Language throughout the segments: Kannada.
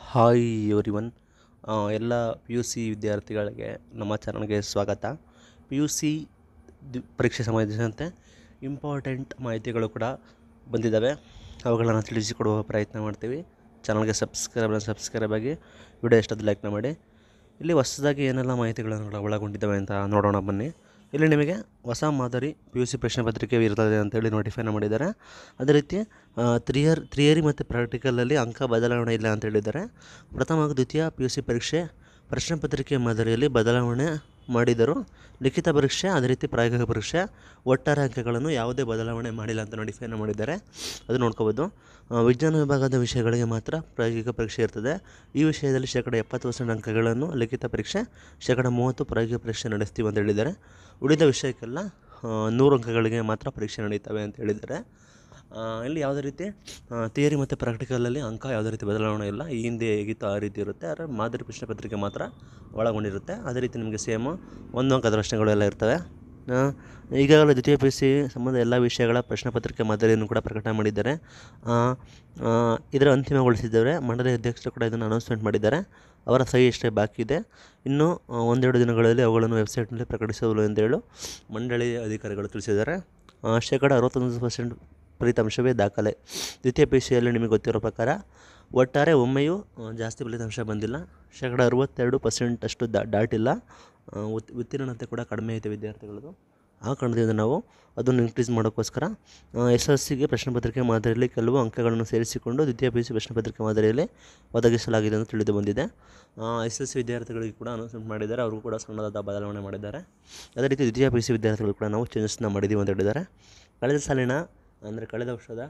ಹಾಯ್ ಎವ್ರಿ ಒನ್ ಎಲ್ಲ ಪಿ ಯು ಸಿ ವಿದ್ಯಾರ್ಥಿಗಳಿಗೆ ನಮ್ಮ ಚಾನಲ್ಗೆ ಸ್ವಾಗತ ಪಿ ಯು ಸಿ ಪರೀಕ್ಷೆ ಸಂಬಂಧಿಸಿದಂತೆ ಇಂಪಾರ್ಟೆಂಟ್ ಮಾಹಿತಿಗಳು ಕೂಡ ಬಂದಿದ್ದಾವೆ ಅವುಗಳನ್ನು ತಿಳಿಸಿಕೊಡುವ ಪ್ರಯತ್ನ ಮಾಡ್ತೀವಿ ಚಾನಲ್ಗೆ ಸಬ್ಸ್ಕ್ರೈಬ್ ಸಬ್ಸ್ಕ್ರೈಬ್ ಆಗಿ ವಿಡಿಯೋ ಎಷ್ಟಾದ ಲೈಕ್ನ ಮಾಡಿ ಇಲ್ಲಿ ಹೊಸದಾಗಿ ಏನೆಲ್ಲ ಮಾಹಿತಿಗಳನ್ನು ಒಳಗೊಂಡಿದ್ದಾವೆ ಅಂತ ನೋಡೋಣ ಬನ್ನಿ ಇಲ್ಲಿ ನಿಮಗೆ ಹೊಸ ಮಾದರಿ ಪಿ ಯು ಸಿ ಪ್ರಶ್ನೆ ಪತ್ರಿಕೆ ಇರ್ತದೆ ಅಂತೇಳಿ ನೋಟಿಫೈನ ಮಾಡಿದ್ದಾರೆ ಅದೇ ರೀತಿ ತ್ರಿಯರ್ ಥಿಯರಿ ಮತ್ತು ಪ್ರಾಕ್ಟಿಕಲಲ್ಲಿ ಅಂಕ ಬದಲಾವಣೆ ಇಲ್ಲ ಅಂತ ಹೇಳಿದ್ದಾರೆ ಪ್ರಥಮ ಹಾಗೂ ದ್ವಿತೀಯ ಪಿ ಯು ಸಿ ಪರೀಕ್ಷೆ ಪ್ರಶ್ನೆ ಪತ್ರಿಕೆ ಮಾದರಿಯಲ್ಲಿ ಬದಲಾವಣೆ ಮಾಡಿದರು ಲಿಖಿತ ಪರೀಕ್ಷೆ ಅದೇ ರೀತಿ ಪ್ರಾಯೋಗಿಕ ಪರೀಕ್ಷೆ ಒಟ್ಟಾರೆ ಅಂಕಗಳನ್ನು ಯಾವುದೇ ಬದಲಾವಣೆ ಮಾಡಿಲ್ಲ ಅಂತ ನೋಟಿಫೈನ ಮಾಡಿದ್ದಾರೆ ಅದು ನೋಡ್ಕೋಬೋದು ಆ, ವಿಜ್ಞಾನ ವಿಭಾಗದ ವಿಷಯಗಳಿಗೆ ಮಾತ್ರ ಪ್ರಾಯೋಗಿಕ ಪರೀಕ್ಷೆ ಇರ್ತದೆ ಈ ವಿಷಯದಲ್ಲಿ ಶೇಕಡ ಎಪ್ಪತ್ತು ಪರ್ಸೆಂಟ್ ಅಂಕಗಳನ್ನು ಲಿಖಿತ ಪರೀಕ್ಷೆ ಶೇಕಡ ಮೂವತ್ತು ಪ್ರಾಯೋಗಿಕ ಪರೀಕ್ಷೆ ನಡೆಸ್ತೀವಿ ಅಂತ ಹೇಳಿದ್ದಾರೆ ಉಳಿದ ವಿಷಯಕ್ಕೆಲ್ಲ ಆ, ನೂರು ಅಂಕಗಳಿಗೆ ಮಾತ್ರ ಪರೀಕ್ಷೆ ನಡೀತವೆ ಅಂತ ಹೇಳಿದ್ದಾರೆ ಆ, ಇಲ್ಲಿ ಯಾವುದೇ ರೀತಿ ಥಿಯರಿ ಮತ್ತು ಪ್ರಾಕ್ಟಿಕಲಲ್ಲಿ ಅಂಕ ಯಾವುದೇ ರೀತಿ ಬದಲಾವಣೆ ಇಲ್ಲ ಈ ಹಿಂದೆ ಹೇಗಿತ್ತು ಆ ರೀತಿ ಇರುತ್ತೆ ಆದರೆ ಮಾದರಿ ಪ್ರಶ್ನೆ ಪತ್ರಿಕೆ ಮಾತ್ರ ಒಳಗೊಂಡಿರುತ್ತೆ ಅದೇ ರೀತಿ ನಿಮಗೆ ಸೇಮು ಒಂದು ಅಂಕದ ಪ್ರಶ್ನೆಗಳು ಎಲ್ಲ ಇರ್ತವೆ ಆ, ಈಗಾಗಲೇ ದ್ವಿತೀಯ ಪಿ ಯು ಸಿ ಸಂಬಂಧ ಎಲ್ಲ ವಿಷಯಗಳ ಪ್ರಶ್ನೆ ಪತ್ರಿಕೆ ಮಾದರಿಯನ್ನು ಕೂಡ ಪ್ರಕಟ ಮಾಡಿದ್ದಾರೆ ಆ, ಆ, ಇದರ ಅಂತಿಮಗೊಳಿಸಿದ್ದಾರೆ ಮಂಡಳಿ ಅಧ್ಯಕ್ಷರು ಕೂಡ ಇದನ್ನು ಅನೌನ್ಸ್ಮೆಂಟ್ ಮಾಡಿದ್ದಾರೆ ಅವರ ಸಹಿ ಅಷ್ಟೇ ಬಾಕಿ ಇದೆ ಇನ್ನು ಆ, ಒಂದೆರಡು ದಿನಗಳಲ್ಲಿ ಅವುಗಳನ್ನು ವೆಬ್ಸೈಟ್ನಲ್ಲಿ ಪ್ರಕಟಿಸುವುದು ಎಂದೇಳು ಮಂಡಳಿ ಅಧಿಕಾರಿಗಳು ತಿಳಿಸಿದ್ದಾರೆ ಆ, ಶೇಕಡ ಅರವತ್ತೊಂದು ಪರ್ಸೆಂಟ್ ಫಲಿತಾಂಶವೇ ದಾಖಲೆ ದ್ವಿತೀಯ ಪಿ ಯು ಸಿಯಲ್ಲಿ ನಿಮಗೆ ಗೊತ್ತಿರೋ ಪ್ರಕಾರ ಒಟ್ಟಾರೆ ಒಮ್ಮೆಯೂ ಆ, ಜಾಸ್ತಿ ಫಲಿತಾಂಶ ಬಂದಿಲ್ಲ ಶೇಕಡ ಅರವತ್ತೆರಡು ಪರ್ಸೆಂಟ್ ಅಷ್ಟು ದಾ ದಾಟಿಲ್ಲ ಆ, ಉತ್ ಉತ್ತೀರ್ಣತೆ ಕೂಡ ಕಡಿಮೆ ಐತೆ ವಿದ್ಯಾರ್ಥಿಗಳದ್ದು ಆ ಕಾರಣದಿಂದ ನಾವು ಅದನ್ನು ಇನ್ಕ್ರೀಸ್ ಮಾಡೋಕ್ಕೋಸ್ಕರ ಎಸ್ ಎಲ್ ಸಿಗೆ ಪ್ರಶ್ನೆ ಪತ್ರಿಕೆ ಮಾದರಿಯಲ್ಲಿ ಕೆಲವು ಅಂಕಗಳನ್ನು ಸೇರಿಸಿಕೊಂಡು ದ್ವಿತೀಯ ಪಿ ಯು ಸಿ ಪ್ರಶ್ನೆ ಪತ್ರಿಕೆ ಮಾದರಿಯಲ್ಲಿ ಒದಗಿಸಲಾಗಿದೆ ಅಂತ ತಿಳಿದು ಬಂದಿದೆ ಎಸ್ ಎಲ್ ಸಿ ವಿದ್ಯಾರ್ಥಿಗಳಿಗೆ ಕೂಡ ಅನೌನ್ಸ್ಮೆಂಟ್ ಮಾಡಿದ್ದಾರೆ ಅವರು ಕೂಡ ಸಣ್ಣದಾದ ಬದಲಾವಣೆ ಮಾಡಿದ್ದಾರೆ ಅದೇ ರೀತಿ ದ್ವಿತೀಯ ಪಿ ಯು ಸಿ ವಿದ್ಯಾರ್ಥಿಗಳು ಕೂಡ ನಾವು ಚೇಂಜಸ್ನ ಮಾಡಿದ್ದೀವಿ ಅಂತ ಹೇಳಿದ್ದಾರೆ ಕಳೆದ ಸಾಲಿನ ಅಂದರೆ ಕಳೆದ ವರ್ಷದ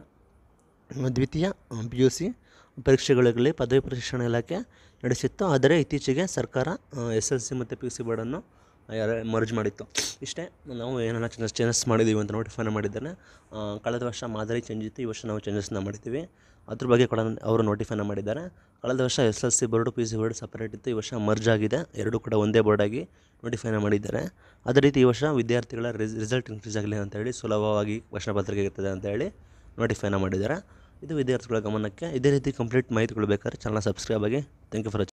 ದ್ವಿತೀಯ ಪಿ ಯು ಸಿ ಪರೀಕ್ಷೆಗಳಲ್ಲಿ ಪದವಿ ಪ್ರಶಿಕ್ಷಣ ಇಲಾಖೆ ನಡೆಸಿತ್ತು ಆದರೆ ಇತ್ತೀಚೆಗೆ ಸರ್ಕಾರ ಎಸ್ ಎಲ್ ಸಿ ಮತ್ತು ಪಿ ಯು ಸಿ ಬೋರ್ಡನ್ನು ಮರ್ಜ್ ಮಾಡಿತ್ತು ಇಷ್ಟೇ ನಾವು ಏನೆಲ್ಲ ಚೇಂಜಸ್ ಚೇಂಜಸ್ ಮಾಡಿದ್ದೀವಿ ಅಂತ ನೋಟಿಫೈನ ಮಾಡಿದ್ದಾನೆ ಆ, ಕಳೆದ ವರ್ಷ ಮಾದರಿ ಚೇಂಜ್ ಇತ್ತು ಈ ವರ್ಷ ನಾವು ಚೇಂಜಸ್ನ ಮಾಡಿದ್ದೀವಿ ಅದ್ರ ಬಗ್ಗೆ ಕೂಡ ಅವರು ನೋಟಿಫೈನ ಮಾಡಿದ್ದಾರೆ ಕಳೆದ ವರ್ಷ S L C board P U C board separate ಇತ್ತು ಈ ವರ್ಷ ಮರ್ಜ್ ಆಗಿದೆ ಎರಡೂ ಕೂಡ ಒಂದೇ ಬೋರ್ಡಾಗಿ ನೋಟಿಫೈನ ಮಾಡಿದ್ದಾರೆ ಅದೇ ರೀತಿ ಈ ವರ್ಷ ವಿದ್ಯಾರ್ಥಿಗಳ ರಿಸ್ ರಿಸಲ್ಟ್ ಇನ್ಕ್ರೀಸ್ ಆಗಲಿ ಅಂತೇಳಿ ಸುಲಭವಾಗಿ ಪ್ರಶ್ನೆ ಪತ್ರಿಕೆ ಇರ್ತದೆ ಅಂತೇಳಿ ನೋಟಿಫೈನ ಮಾಡಿದ್ದಾರೆ ಇದು ವಿದ್ಯಾರ್ಥಿಗಳ ಗಮನಕ್ಕೆ ಇದೇ ರೀತಿ ಕಂಪ್ಲೀಟ್ ಮಾಹಿತಿಗಳು ಬೇಕಾದ್ರೆ ಚಾನಲ್ ಸಬ್ಸ್ಕ್ರೈಬ್ ಆಗಿ ಥ್ಯಾಂಕ್ ಯು ಫಾರ್